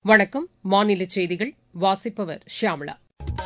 வணக்கம் மாநில செய்திகள் வாசிப்பவர் ஷியாமளா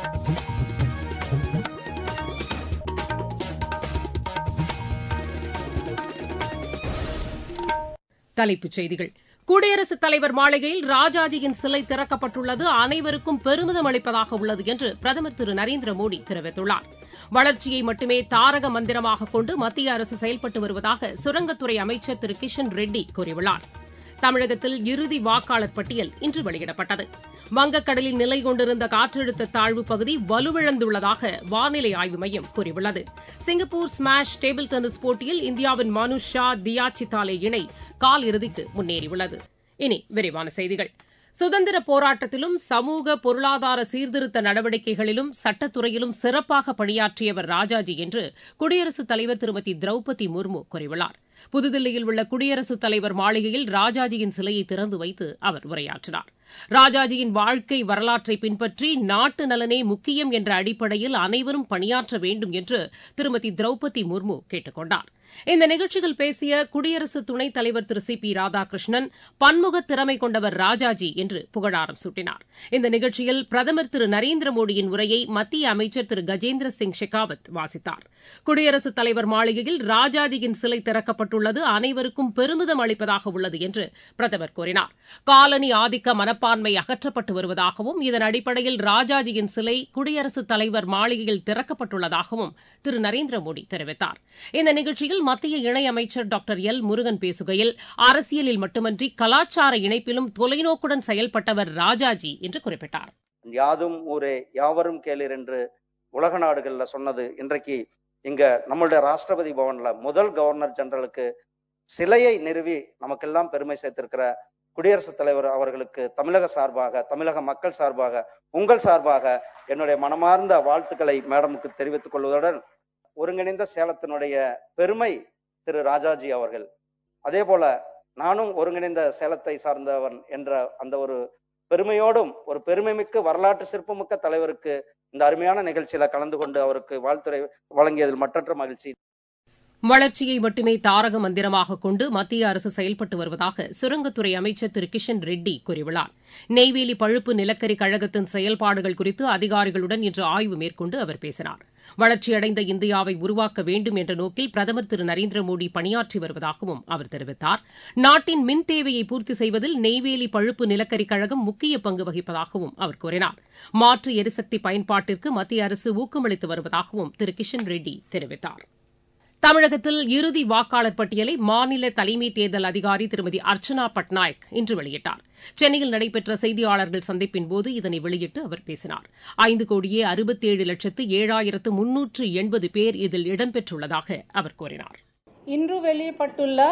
தலைப்புச் செய்திகள் குடியரசுத் தலைவர் மாளிகையில் ராஜாஜியின் சிலை திறக்கப்பட்டுள்ளது அனைவருக்கும் பெருமிதம் அளிப்பதாக உள்ளது என்று பிரதமர் திரு நரேந்திர மோடி தெரிவித்துள்ளார் வளர்ச்சியை மட்டுமே தாரக மந்திரமாக கொண்டு மத்திய அரசு செயல்பட்டு வருவதாக சுரங்கத்துறை அமைச்சர் திரு கிஷன் ரெட்டி கூறியுள்ளார் தமிழகத்தில் இறுதி வாக்காளர் பட்டியல் இன்று வெளியிடப்பட்டது வங்கக்கடலில் நிலை கொண்டிருந்த காற்றழுத்த தாழ்வு பகுதி வலுவிழந்துள்ளதாக வானிலை ஆய்வு மையம் கூறியுள்ளது சிங்கப்பூர் ஸ்மாஷ் டேபிள் டென்னிஸ் போட்டியில் இந்தியாவின் மனுஷ் ஷா தியா சித்தாலே இணை கால் இறுதிக்கு முன்னேறியுள்ளது இனி விரிவான செய்திகள் சுதந்திர போராட்டத்திலும் சமூக பொருளாதார சீர்திருத்த நடவடிக்கைகளிலும் சட்டத்துறையிலும் சிறப்பாக பணியாற்றியவர் ராஜாஜி என்று குடியரசுத் தலைவர் திருமதி திரௌபதி முர்மு கூறியுள்ளார் புதுதில்லியில் உள்ள குடியரசுத் தலைவர் மாளிகையில் ராஜாஜியின் சிலையை திறந்து வைத்து அவர் உரையாற்றினார் ராஜாஜியின் வாழ்க்கை வரலாற்றை பின்பற்றி நாட்டு நலனே முக்கியம் என்ற அடிப்படையில் அனைவரும் பணியாற்ற வேண்டும் என்று திருமதி திரௌபதி முர்மு கேட்டுக் கொண்டார் இந்த நிகழ்ச்சியில் பேசிய குடியரசு துணைத் தலைவர் திரு சி பி ராதாகிருஷ்ணன் பன்முக திறமை கொண்டவர் ராஜாஜி என்று புகழாரம் சூட்டினார் இந்த நிகழ்ச்சியில் பிரதமர் திரு நரேந்திர மோடியின் உரையை மத்திய அமைச்சர் திரு கஜேந்திர சிங் ஷெகாவத் வாசித்தார் குடியரசுத் தலைவர் மாளிகையில் ராஜாஜியின் சிலை திறக்கப்பட்டுள்ளது அனைவருக்கும் பெருமிதம் அளிப்பதாக உள்ளது என்று பிரதமர் கூறினார் காலனி ஆதிக்க மனப்பான்மை அகற்றப்பட்டு வருவதாகவும் இதன் அடிப்படையில் ராஜாஜியின் சிலை குடியரசுத் தலைவர் மாளிகையில் திறக்கப்பட்டுள்ளதாகவும் திரு நரேந்திர மோடி தெரிவித்தார் இந்த நிகழ்ச்சியில் மத்திய இணையமைச்சர் டாக்டர் எல் முருகன் பேசுகையில் அரசியலில் மட்டுமன்றி கலாச்சார இணைப்பிலும் தொலைநோக்குடன் செயல்பட்டவர் ராஜாஜி என்று குறிப்பிட்டார் யாதும் ஊரே யாவரும் கேளீர் என்று உலக நாடுகள்ல சொன்னது இன்றைக்கு இங்க நம்மளுடைய ராஷ்டிரபதி பவன்ல முதல் கவர்னர் ஜெனரலுக்கு சிலையை நிறுவி நமக்கெல்லாம் பெருமை சேர்த்திருக்கிற குடியரசுத் தலைவர் அவர்களுக்கு தமிழக சார்பாக தமிழக மக்கள் சார்பாக உங்கள் சார்பாக என்னுடைய மனமார்ந்த வாழ்த்துக்களை மேடமுக்கு தெரிவித்துக் கொள்வதுடன் ஒருங்கிணைந்த சேலத்தினுடைய பெருமை திரு ராஜாஜி அவர்கள் அதே போல நானும் ஒருங்கிணைந்த சேலத்தை சார்ந்தவன் என்ற அந்த ஒரு பெருமையோடும் ஒரு பெருமைமிக்க வரலாற்று சிற்பமிக்க தலைவருக்கு இந்த அருமையான நிகழ்ச்சியில கலந்து கொண்டு அவருக்கு வாழ்த்துறை வழங்கியதில் மற்றற்ற மகிழ்ச்சி வளர்ச்சியை மட்டுமே தாரக மந்திரமாக கொண்டு மத்திய அரசு செயல்பட்டு வருவதாக சுரங்கத்துறை அமைச்சர் திரு கிஷன் ரெட்டி கூறியுள்ளார் நெய்வேலி பழுப்பு நிலக்கரி கழகத்தின் செயல்பாடுகள் குறித்து அதிகாரிகளுடன் இன்று ஆய்வு மேற்கொண்டு அவர் பேசினார் வளர்ச்சியடைந்த இந்தியாவை உருவாக்க வேண்டும் என்ற நோக்கில் பிரதமர் திரு நரேந்திர மோடி பணியாற்றி வருவதாகவும் அவர் தெரிவித்தார் நாட்டின் மின் தேவையை பூர்த்தி செய்வதில் நெய்வேலி பழுப்பு நிலக்கரி கழகம் முக்கிய பங்கு வகிப்பதாகவும் அவர் கூறினார் மாற்று எரிசக்தி பயன்பாட்டிற்கு மத்திய அரசு ஊக்கமளித்து வருவதாகவும் திரு கிஷன் ரெட்டி தெரிவித்தாா் தமிழகத்தில் இறுதி வாக்காளர் பட்டியலை மாநில தலைமை தேர்தல் அதிகாரி திருமதி அர்ச்சனா பட்நாயக் இன்று வெளியிட்டார் சென்னையில் நடைபெற்ற செய்தியாளர்கள் சந்திப்பின்போது இதனை வெளியிட்டு அவர் பேசினார் ஐந்து கோடியே அறுபத்தேழு லட்சத்து ஏழாயிரத்து முன்னூற்று எண்பது பேர் இதில் இடம்பெற்றுள்ளதாக அவர் கூறினார் இன்று வெளியிடப்பட்டுள்ள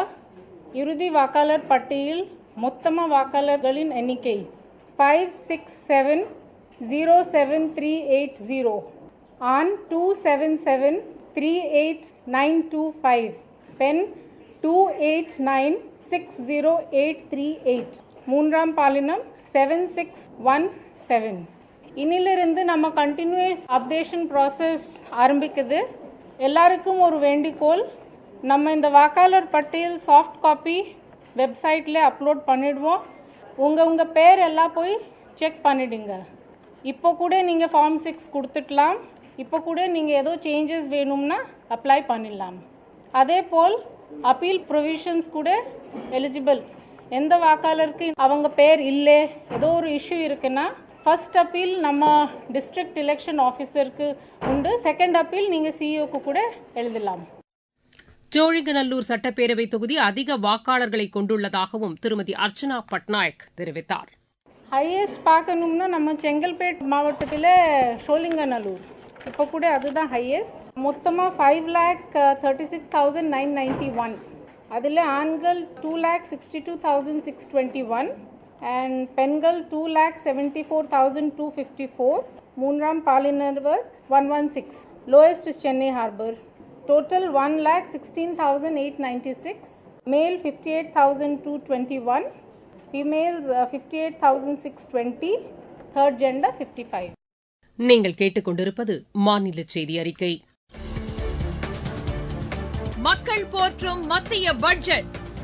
இறுதி வாக்காளர் பட்டியல் மொத்தம வாக்காளர்களின் எண்ணிக்கை five six seven zero seven three eight zero one two seven seven three eight nine two five பென் two eight nine six zero eight three eight மூன்றாம் பாலினம் செவன் சிக்ஸ் ஒன் செவன் இன்னிலிருந்து நம்ம கண்டினியூஸ் அப்டேஷன் ப்ராசஸ் ஆரம்பிக்குது எல்லாருக்கும் ஒரு வேண்டிக்கோள் நம்ம இந்த வாக்காளர் பட்டியல் சாஃப்ட் காப்பி வெப்சைட்டில் அப்லோட் பண்ணிடுவோம் உங்கள் உங்கள் பேர் எல்லாம் போய் செக் பண்ணிடுங்க இப்போ கூட நீங்கள் ஃபார்ம் சிக்ஸ் கொடுத்துடலாம் இப்போ கூட நீங்கள் ஏதோ சேஞ்சஸ் வேணும்னா அப்ளை பண்ணிடலாம் அதே போல் அப்பீல் ப்ரொவிஷன்ஸ் கூட எலிஜிபிள் எந்த வாக்காளருக்கு அவங்க பேர் இல்லை ஏதோ ஒரு இஷ்யூ இருக்குன்னா ஃபர்ஸ்ட் அப்பீல் நம்ம டிஸ்ட்ரிக்ட் எலெக்ஷன் ஆஃபீஸருக்கு உண்டு செகண்ட் அப்பீல் நீங்கள் சிஇஓக்கு கூட எழுதலாம் சோழிங்கநல்லூர் சட்டப்பேரவை தொகுதி அதிக வாக்காளர்களை கொண்டுள்ளதாகவும் திருமதி அர்ச்சனா பட்நாயக் தெரிவித்தார் ஹையஸ்ட் பார்க்கணும்னா நம்ம செங்கல்பேட் மாவட்டத்தில் சோழிங்கநல்லூர் இப்போ கூட அதுதான் ஹையஸ்ட் மொத்தமாக five lakh thirty six thousand nine ninety one அதில் ஆண்கள் two lakh sixty two thousand six twenty one and பெண்கள் two lakh seventy four thousand two fifty four மூன்றாம் பாலினர்வர் one one six lowest is Chennai Harbour total one lakh sixteen thousand eight ninety six male fifty eight thousand two twenty one females fifty eight thousand six twenty third gender fifty five நீங்கள் கேட்டுக்கொண்டிருப்பது மாநில செய்தி அறிக்கை மக்கள் போற்றும் மத்திய பட்ஜெட்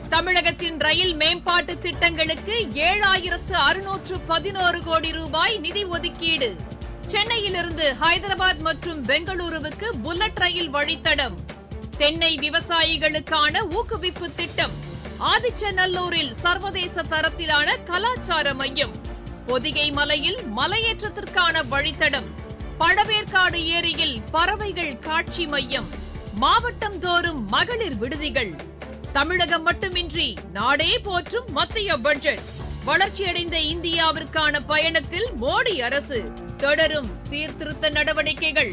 தமிழகத்தின் ரயில் மேம்பாட்டு திட்டங்களுக்கு ஏழாயிரத்து அறுநூற்று பதினோரு கோடி ரூபாய் நிதி ஒதுக்கீடு சென்னையிலிருந்து ஹைதராபாத் மற்றும் பெங்களூருவுக்கு புல்லட் ரயில் வழித்தடம் தென்னை விவசாயிகளுக்கான ஊக்குவிப்பு திட்டம் ஆதிச்சநல்லூரில் சர்வதேச தரத்திலான கலாச்சார மையம் பொதிகை மலையில் மலையேற்றத்திற்கான வழித்தடம் பழவேற்காடு ஏரியில் பறவைகள் காட்சி மையம் மாவட்டம் தோறும் மகளிர் விடுதிகள் தமிழகம் மட்டுமின்றி நாடே போற்றும் மத்திய பட்ஜெட் வளர்ச்சியடைந்த இந்தியாவிற்கான பயணத்தில் மோடி அரசு தொடரும் சீர்திருத்த நடவடிக்கைகள்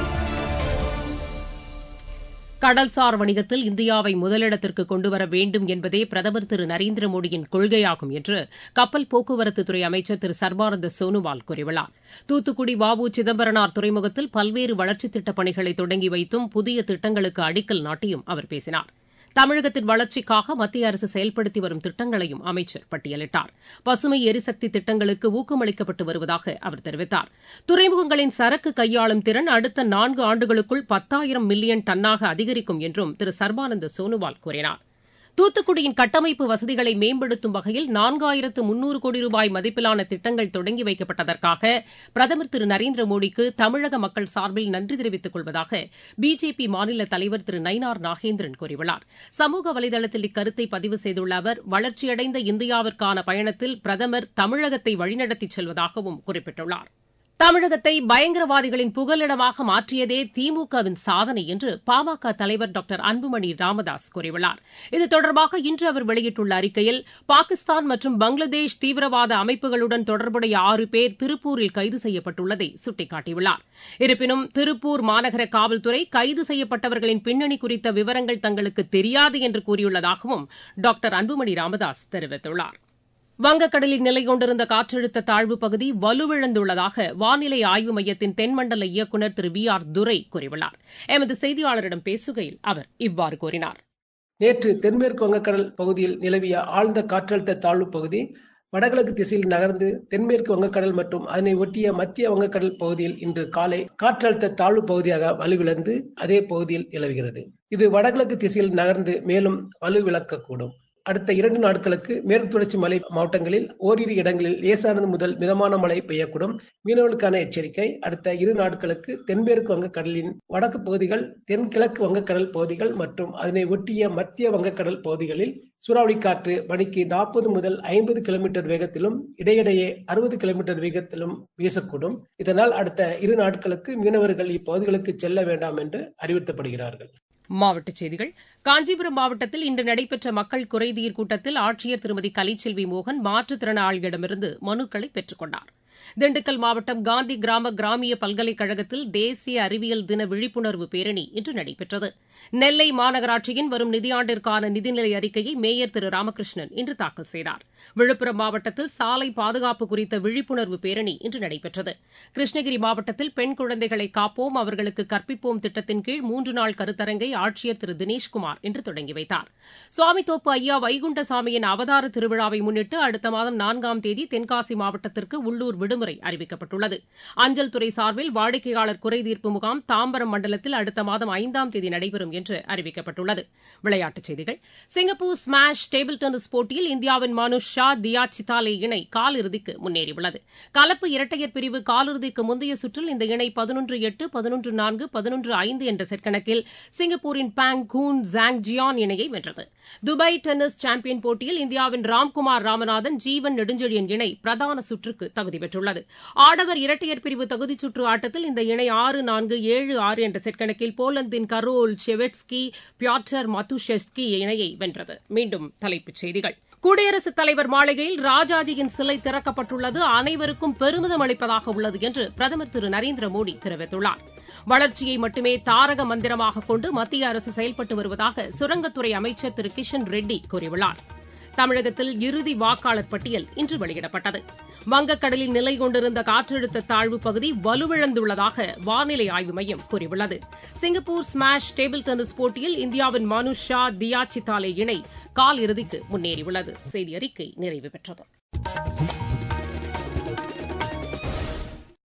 கடல்சார் வணிகத்தில் இந்தியாவை முதலிடத்திற்கு கொண்டுவர வேண்டும் என்பதே பிரதமர் திரு நரேந்திர மோடியின் கொள்கையாகும் என்று கப்பல் போக்குவரத்துத்துறை அமைச்சர் திரு சர்பானந்த சோனோவால் கூறியுள்ளார் தூத்துக்குடி வாவு சிதம்பரனார் துறைமுகத்தில் பல்வேறு வளர்ச்சித் திட்டப் பணிகளை தொடங்கி வைத்தும் புதிய திட்டங்களுக்கு அடிக்கல் நாட்டியும் அவர் பேசினார் தமிழகத்தின் வளர்ச்சிக்காக மத்திய அரசு செயல்படுத்தி வரும் திட்டங்களையும் அமைச்சர் பட்டியலிட்டார் பசுமை எரிசக்தி திட்டங்களுக்கு ஊக்கமளிக்கப்பட்டு வருவதாக அவர் தெரிவித்தார் துறைமுகங்களின் சரக்கு கையாளும் திறன் அடுத்த நான்கு ஆண்டுகளுக்குள் பத்தாயிரம் மில்லியன் டன்னாக அதிகரிக்கும் என்றும் திரு சர்பானந்த சோனோவால் கூறினார் தூத்துக்குடியின் கட்டமைப்பு வசதிகளை மேம்படுத்தும் வகையில் நான்காயிரத்து முன்னூறு கோடி ரூபாய் மதிப்பிலான திட்டங்கள் தொடங்கி வைக்கப்பட்டதற்காக பிரதமர் திரு நரேந்திர மோடிக்கு தமிழக மக்கள் சார்பில் நன்றி தெரிவித்துக் கொள்வதாக பிஜேபி மாநில தலைவர் திரு நயினார் நாகேந்திரன் கூறியுள்ளார் சமூக வலைதளத்தில் இக்கருத்தை பதிவு செய்துள்ள அவர் வளர்ச்சியடைந்த இந்தியாவிற்கான பயணத்தில் பிரதமர் தமிழகத்தை வழிநடத்திச் செல்வதாகவும் குறிப்பிட்டுள்ளார் தமிழகத்தை பயங்கரவாதிகளின் புகலிடமாக மாற்றியதே திமுகவின் சாதனை என்று பாமக தலைவர் டாக்டர் அன்புமணி ராமதாஸ் கூறியுள்ளார் இது தொடர்பாக இன்று அவர் வெளியிட்டுள்ள அறிக்கையில் பாகிஸ்தான் மற்றும் பங்களாதேஷ் தீவிரவாத அமைப்புகளுடன் தொடர்புடைய ஆறு பேர் திருப்பூரில் கைது செய்யப்பட்டுள்ளதை சுட்டிக்காட்டியுள்ளார் இருப்பினும் திருப்பூர் மாநகர காவல்துறை கைது செய்யப்பட்டவர்களின் பின்னணி குறித்த விவரங்கள் தங்களுக்கு தெரியாது என்று கூறியுள்ளதாகவும் டாக்டர் அன்புமணி ராமதாஸ் தெரிவித்துள்ளார் வங்கக்கடலில் நிலை கொண்டிருந்த காற்றழுத்த தாழ்வுப் பகுதி வலுவிழந்துள்ளதாக வானிலை ஆய்வு மையத்தின் தென்மண்டல இயக்குநர் திரு வி ஆர் துரை கூறியுள்ளார் எமது செய்தியாளரிடம் பேசுகையில் அவர் இவ்வாறு கூறினார் நேற்று தென்மேற்கு வங்கக்கடல் பகுதியில் நிலவிய ஆழ்ந்த காற்றழுத்த தாழ்வு பகுதி வடகிழக்கு திசையில் நகர்ந்து தென்மேற்கு வங்கக்கடல் மற்றும் அதனை ஒட்டிய மத்திய வங்கக்கடல் பகுதியில் இன்று காலை காற்றழுத்த தாழ்வு பகுதியாக வலுவிழந்து அதே பகுதியில் நிலவுகிறது இது வடகிழக்கு திசையில் நகர்ந்து மேலும் வலுவிழக்கக்கூடும் அடுத்த இரண்டு நாட்களுக்கு மேற்கு தொடர்ச்சி மலை மாவட்டங்களில் ஓரிரு இடங்களில் லேசானது முதல் மிதமான மழை பெய்யக்கூடும் மீனவர்களுக்கான எச்சரிக்கை அடுத்த இரு நாட்களுக்கு தென்மேற்கு வங்கக்கடலின் வடக்கு பகுதிகள் தென்கிழக்கு வங்கக்கடல் பகுதிகள் மற்றும் அதனை ஒட்டிய மத்திய வங்கக்கடல் பகுதிகளில் சூறாவளி காற்று மணிக்கு நாற்பது முதல் ஐம்பது கிலோமீட்டர் வேகத்திலும் இடையிடையே அறுபது கிலோமீட்டர் வேகத்திலும் வீசக்கூடும் இதனால் அடுத்த இரு நாட்களுக்கு மீனவர்கள் இப்பகுதிகளுக்கு செல்ல வேண்டாம் என்று அறிவுறுத்தப்படுகிறார்கள் மாவட்டச் செய்திகள் காஞ்சிபுரம் மாவட்டத்தில் இன்று நடைபெற்ற மக்கள் குறைதீர் கூட்டத்தில் ஆட்சியர் திருமதி கலைச்செல்வி மோகன் மாற்றுத்திறனாளிகளிடமிருந்து மனுக்களை பெற்றுக் கொண்டார் திண்டுக்கல் மாவட்டம் காந்தி கிராம கிராமிய பல்கலைக்கழகத்தில் தேசிய அறிவியல் தின விழிப்புணர்வு பேரணி இன்று நடைபெற்றது நெல்லை மாநகராட்சியின் வரும் நிதியாண்டிற்கான நிதிநிலை அறிக்கையை மேயர் திரு ராமகிருஷ்ணன் இன்று தாக்கல் செய்தார் விழுப்புரம் மாவட்டத்தில் சாலை பாதுகாப்பு குறித்த விழிப்புணர்வு பேரணி இன்று நடைபெற்றது கிருஷ்ணகிரி மாவட்டத்தில் பெண் குழந்தைகளை காப்போம் அவர்களுக்கு கற்பிப்போம் திட்டத்தின் கீழ் மூன்று நாள் கருத்தரங்கை ஆட்சியர் திரு தினேஷ்குமார் இன்று தொடங்கி வைத்தார் சுவாமித்தோப்பு ஐயா வைகுண்டசாமியின் அவதார திருவிழாவை முன்னிட்டு அடுத்த மாதம் நான்காம் தேதி தென்காசி மாவட்டத்திற்கு உள்ளூர் விடுமுறை அறிவிக்கப்பட்டுள்ளது அஞ்சல் துறை சார்பில் வாடிக்கையாளர் குறைதீர்ப்பு முகாம் தாம்பரம் மண்டலத்தில் அடுத்த மாதம் ஐந்தாம் தேதி நடைபெறும் என்று அறிவிக்கப்பட்டுள்ளது விளையாட்டுச் செய்திகள் சிங்கப்பூர் ஸ்மாஷ் டேபிள் டென்னிஸ் போட்டியில் இந்தியாவின் மனுஷ் ஷா தியா சித்தாலே இணை காலிறுதிக்கு முன்னேறியுள்ளது கலப்பு இரட்டையர் பிரிவு காலிறுதிக்கு முந்தைய சுற்றில் இந்த இணை பதினொன்று எட்டு பதினொன்று நான்கு பதினொன்று ஐந்து என்ற செட் கணக்கில் சிங்கப்பூரின் பாங் கூன் ஜாங் ஜியான் இணையை வென்றது துபாய் டென்னிஸ் சாம்பியன் போட்டியில் இந்தியாவின் ராம்குமார் ராமநாதன் ஜீவன் நெடுஞ்செழியன் இணை பிரதான சுற்றுக்கு தகுதி பெற்றுள்ளது ஆடவர் இரட்டையர் பிரிவு தகுதிச் சுற்று ஆட்டத்தில் இந்த இணை ஆறு நான்கு ஏழு ஆறு என்ற செட் கணக்கில் போலந்தின் கரோல் ஷெவெட்ஸ்கி பியாட்டர் மத்துஷெஸ்கி இணையை வென்றது மீண்டும் தலைப்புச் செய்திகள் குடியரசுத் தலைவர் மாளிகையில் ராஜாஜியின் சிலை திறக்கப்பட்டுள்ளது அனைவருக்கும் பெருமிதம் அளிப்பதாக உள்ளது என்று பிரதமர் திரு நரேந்திர மோடி தெரிவித்துள்ளார் வளர்ச்சியை மட்டுமே தாரக மந்திரமாக கொண்டு மத்திய அரசு செயல்பட்டு வருவதாக சுரங்கத்துறை அமைச்சர் திரு கிஷன் ரெட்டி கூறியுள்ளார் தமிழகத்தில் இறுதி வாக்காளர் பட்டியல் இன்று வெளியிடப்பட்டது வங்கக்கடலில் நிலை கொண்டிருந்த காற்றழுத்த தாழ்வு பகுதி வலுவிழந்துள்ளதாக வானிலை ஆய்வு மையம் கூறியுள்ளது சிங்கப்பூர் ஸ்மாஷ் டேபிள் டென்னிஸ் போட்டியில் இந்தியாவின் மனுஷ் ஷா தியா சித்தாலே இணை கால் இறுதிக்கு முன்னேறியுள்ளது செய்தி அறிக்கை நிறைவு பெற்றது